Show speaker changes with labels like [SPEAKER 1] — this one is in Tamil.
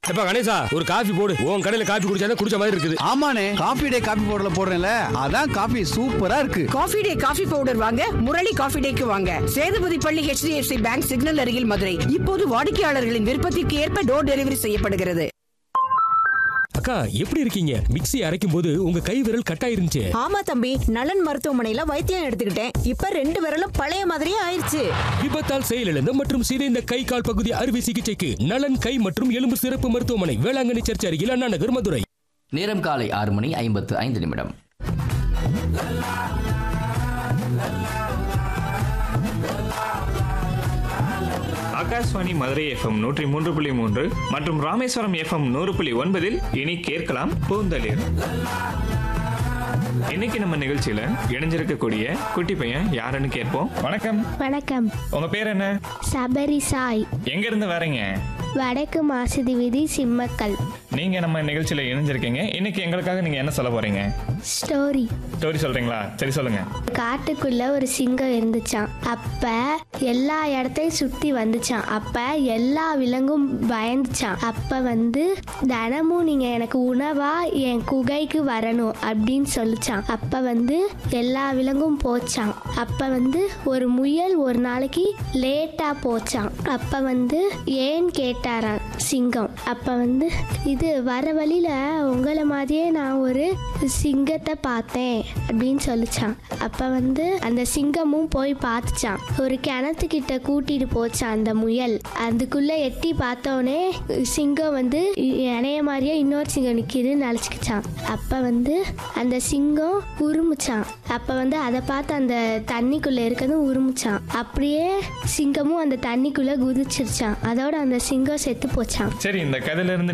[SPEAKER 1] எப்ப கணேசா ஒரு காஃபி போடு உன் கடையில காஃபி குடிச்சாதான் குடிச்ச மாதிரி இருக்குது
[SPEAKER 2] ஆமாண்ணே காபி டே காபி பவுடர்ல போடுறேன்ல அதான் காபி சூப்பரா இருக்கு
[SPEAKER 3] காஃபி டே காஃபி பவுடர் வாங்க முரளி காஃபி டேக்கு வாங்க சேதுபதி பள்ளி HDFC பேங்க் சிக்னல் அருகில் மதுரை இப்போது வாடிக்கையாளர்களின் விருப்பத்திற்கு ஏற்ப டோர் டெலிவரி செய்யப்படுகிறது
[SPEAKER 1] அக்கா எப்படி இருக்கீங்க மிக்ஸி அரைக்கும் போது உங்க கை விரல் கட்டாயிருந்துச்சு
[SPEAKER 4] ஆமா தம்பி நலன் மருத்துவமனையில வைத்தியம் எடுத்துக்கிட்டேன் இப்ப ரெண்டு விரலும் பழைய மாதிரியே ஆயிருச்சு
[SPEAKER 1] விபத்தால் செயலிழந்த மற்றும் சிதைந்த கை கால் பகுதி அறுவை சிகிச்சைக்கு நலன் கை மற்றும் எலும்பு சிறப்பு மருத்துவமனை வேளாங்கண்ணி சர்ச் அருகில் அண்ணா நகர் மதுரை
[SPEAKER 5] நேரம் காலை ஆறு மணி ஐம்பத்து ஐந்து நிமிடம்
[SPEAKER 6] ஆகாஷ்வாணி மதுரை எஃப்எம் நூற்றி மூன்று புள்ளி மூன்று மற்றும் ராமேஸ்வரம் எஃப்எம் நூறு புள்ளி ஒன்பதில் இனி கேட்கலாம் பூந்தளிர் இன்னைக்கு நம்ம நிகழ்ச்சியில இணைஞ்சிருக்கக்கூடிய குட்டி பையன் யாருன்னு கேட்போம் வணக்கம்
[SPEAKER 7] வணக்கம்
[SPEAKER 6] உங்க பேர் என்ன
[SPEAKER 7] சபரி சாய்
[SPEAKER 6] எங்க இருந்து வரீங்க
[SPEAKER 7] வடக்கு மாசுதி விதி சிம்மக்கல்
[SPEAKER 6] நீங்க நம்ம நிகழ்ச்சியில இணைஞ்சிருக்கீங்க இன்னைக்கு எங்களுக்காக நீங்க என்ன சொல்ல போறீங்க
[SPEAKER 7] ஸ்டோரி
[SPEAKER 6] ஸ்டோரி சொல்றீங்களா சரி சொல்லுங்க
[SPEAKER 7] காட்டுக்குள்ள ஒரு சிங்கம் இருந்துச்சான் அப்ப எல்லா இடத்தையும் சுத்தி வந்துச்சான் அப்ப எல்லா விலங்கும் பயந்துச்சான் அப்ப வந்து தினமும் நீங்க எனக்கு உணவா என் குகைக்கு வரணும் அப்படின்னு சொல்லிச்சான் அப்ப வந்து எல்லா விலங்கும் போச்சான் அப்ப வந்து ஒரு முயல் ஒரு நாளைக்கு லேட்டா போச்சான் அப்ப வந்து ஏன் கேட்டாராம் சிங்கம் அப்ப வந்து இது வர வழியில உங்களை மாதிரியே நான் ஒரு சிங்கத்தை பார்த்தேன் அப்படின்னு சொல்லிச்சான் அப்ப வந்து அந்த சிங்கமும் போய் பார்த்துச்சான் ஒரு கிணத்துக்கிட்ட கூட்டிட்டு போச்சான் அந்த முயல் அதுக்குள்ள எட்டி பார்த்தோன்னே சிங்கம் வந்து இணைய மாதிரியே இன்னொரு சிங்கம் நிற்கிதுன்னு நினச்சிக்கிச்சான் அப்ப வந்து அந்த சிங்கம் உருமுச்சான் அப்ப வந்து அதை பார்த்து அந்த தண்ணிக்குள்ள இருக்கிறதும் உருமுச்சான் அப்படியே சிங்கமும் அந்த தண்ணிக்குள்ள குதிச்சிருச்சான் அதோட அந்த சிங்கம் செத்து போச்சான்
[SPEAKER 6] சரி இந்த கதையில இருந்து